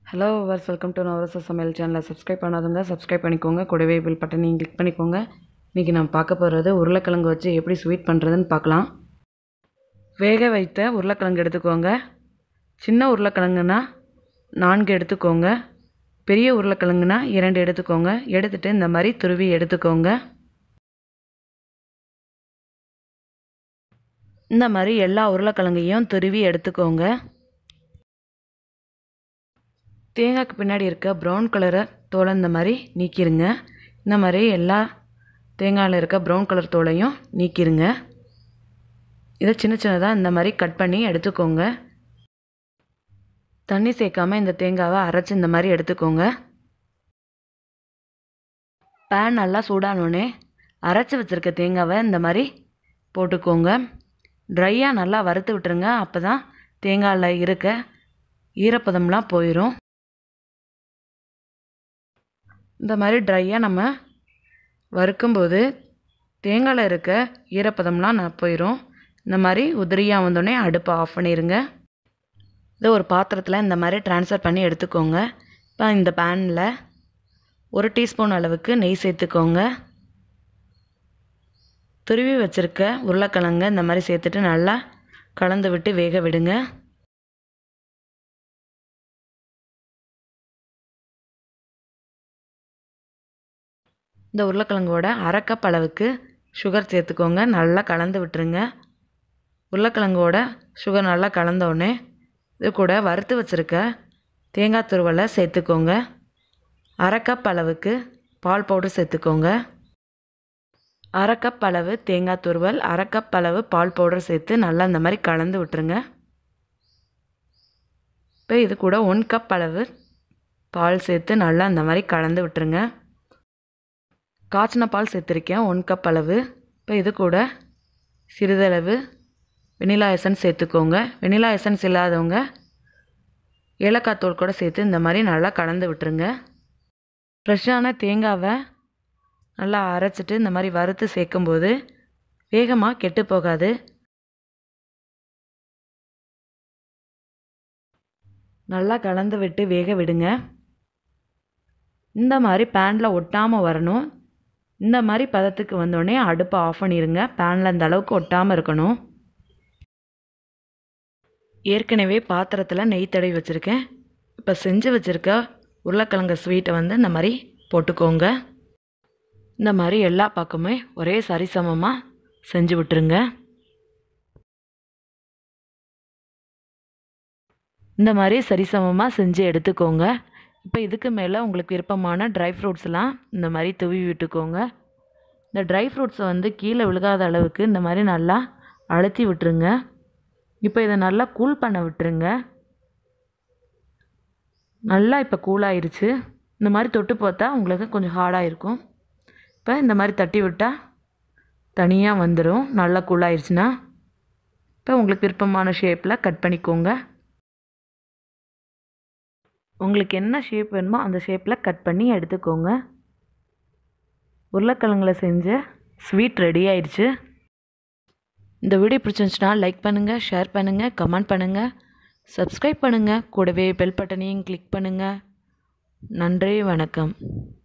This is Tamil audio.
ஹலோ வர்ஸ் வெல்கம் டு நவரச சமையல் சேனலை சப்ஸ்கிரைப் பண்ணாதவங்க சப்ஸ்கிரைப் பண்ணிக்கோங்க கூடவே பில் பட்டனையும் கிளிக் பண்ணிக்கோங்க இன்றைக்கி நம்ம பார்க்க போகிறது உருளைக்கிழங்கு வச்சு எப்படி ஸ்வீட் பண்ணுறதுன்னு பார்க்கலாம் வேக வைத்த உருளைக்கிழங்கு எடுத்துக்கோங்க சின்ன உருளைக்கிழங்குனா நான்கு எடுத்துக்கோங்க பெரிய உருளைக்கிழங்குனா இரண்டு எடுத்துக்கோங்க எடுத்துகிட்டு இந்த மாதிரி துருவி எடுத்துக்கோங்க இந்த மாதிரி எல்லா உருளைக்கிழங்கையும் துருவி எடுத்துக்கோங்க தேங்காய்க்கு பின்னாடி இருக்க ப்ரௌன் கலரை தோலை இந்த மாதிரி நீக்கிருங்க இந்த மாதிரி எல்லா தேங்காயில் இருக்க ப்ரௌன் கலர் தோலையும் நீக்கிருங்க இதை சின்ன சின்னதாக இந்த மாதிரி கட் பண்ணி எடுத்துக்கோங்க தண்ணி சேர்க்காம இந்த தேங்காவை அரைச்சி இந்த மாதிரி எடுத்துக்கோங்க பேன் நல்லா சூடானோடனே அரைச்சி வச்சுருக்க தேங்காவை இந்த மாதிரி போட்டுக்கோங்க ட்ரையாக நல்லா வறுத்து விட்டுருங்க அப்போ தான் தேங்காயில் இருக்க ஈரப்பதம்லாம் போயிடும் இந்த மாதிரி ட்ரையாக நம்ம வறுக்கும்போது தேங்காயில் இருக்க ஈரப்பதம்லாம் நான் போயிடும் இந்த மாதிரி உதிரியாக வந்தோடனே அடுப்பை ஆஃப் பண்ணிடுங்க இதை ஒரு பாத்திரத்தில் இந்த மாதிரி ட்ரான்ஸ்ஃபர் பண்ணி எடுத்துக்கோங்க இப்போ இந்த பேனில் ஒரு டீஸ்பூன் அளவுக்கு நெய் சேர்த்துக்கோங்க துருவி வச்சுருக்க உருளைக்கிழங்க இந்த மாதிரி சேர்த்துட்டு நல்லா கலந்து விட்டு வேக விடுங்க இந்த உருளைக்கிழங்கோட அரை கப் அளவுக்கு சுகர் சேர்த்துக்கோங்க நல்லா கலந்து விட்டுருங்க உருளைக்கிழங்கோட சுகர் நல்லா கலந்தோடனே இது கூட வறுத்து வச்சுருக்க தேங்காய் துருவலை சேர்த்துக்கோங்க அரை கப் அளவுக்கு பால் பவுடர் சேர்த்துக்கோங்க அரை கப் அளவு தேங்காய் துருவல் அரை கப் அளவு பால் பவுடர் சேர்த்து நல்லா இந்த மாதிரி கலந்து விட்டுருங்க இப்போ இது கூட ஒன் கப் அளவு பால் சேர்த்து நல்லா இந்த மாதிரி கலந்து விட்டுருங்க காய்ச்சின பால் சேர்த்துருக்கேன் ஒன் கப் அளவு இப்போ இது கூட சிறிதளவு வெனிலா எசன்ஸ் சேர்த்துக்கோங்க வெனிலா எசன்ஸ் இல்லாதவங்க ஏலக்காய் தூள் கூட சேர்த்து இந்த மாதிரி நல்லா கலந்து விட்டுருங்க ஃப்ரெஷ்ஷான தேங்காவை நல்லா அரைச்சிட்டு இந்த மாதிரி வறுத்து சேர்க்கும்போது வேகமாக கெட்டு போகாது நல்லா கலந்து விட்டு வேக விடுங்க இந்த மாதிரி பேனில் ஒட்டாமல் வரணும் இந்த மாதிரி பதத்துக்கு வந்தோடனே அடுப்பை ஆஃப் பண்ணிடுங்க பேனில் இந்த அளவுக்கு ஒட்டாமல் இருக்கணும் ஏற்கனவே பாத்திரத்தில் நெய் தடவி வச்சுருக்கேன் இப்போ செஞ்சு வச்சுருக்க உருளைக்கிழங்கு ஸ்வீட்டை வந்து இந்த மாதிரி போட்டுக்கோங்க இந்த மாதிரி எல்லா பக்கமே ஒரே சரிசமமாக செஞ்சு விட்டுருங்க இந்த மாதிரி சரிசமமாக செஞ்சு எடுத்துக்கோங்க இப்போ இதுக்கு மேலே உங்களுக்கு விருப்பமான ட்ரை ஃப்ரூட்ஸ்லாம் இந்த மாதிரி துவி விட்டுக்கோங்க இந்த ட்ரை ஃப்ரூட்ஸை வந்து கீழே விழுகாத அளவுக்கு இந்த மாதிரி நல்லா அழுத்தி விட்டுருங்க இப்போ இதை நல்லா கூல் பண்ண விட்டுருங்க நல்லா இப்போ கூலாயிருச்சு இந்த மாதிரி தொட்டு பார்த்தா உங்களுக்கு கொஞ்சம் ஹார்டாக இருக்கும் இப்போ இந்த மாதிரி தட்டி விட்டால் தனியாக வந்துடும் நல்லா கூலாயிருச்சுன்னா இப்போ உங்களுக்கு விருப்பமான ஷேப்பில் கட் பண்ணிக்கோங்க உங்களுக்கு என்ன ஷேப் வேணுமோ அந்த ஷேப்பில் கட் பண்ணி எடுத்துக்கோங்க உருளைக்கிழங்குல செஞ்ச ஸ்வீட் ரெடி ஆயிடுச்சு இந்த வீடியோ பிடிச்சிருந்துச்சுன்னா லைக் பண்ணுங்கள் ஷேர் பண்ணுங்கள் கமெண்ட் பண்ணுங்கள் சப்ஸ்கிரைப் பண்ணுங்கள் கூடவே பெல் பட்டனையும் கிளிக் பண்ணுங்கள் நன்றி வணக்கம்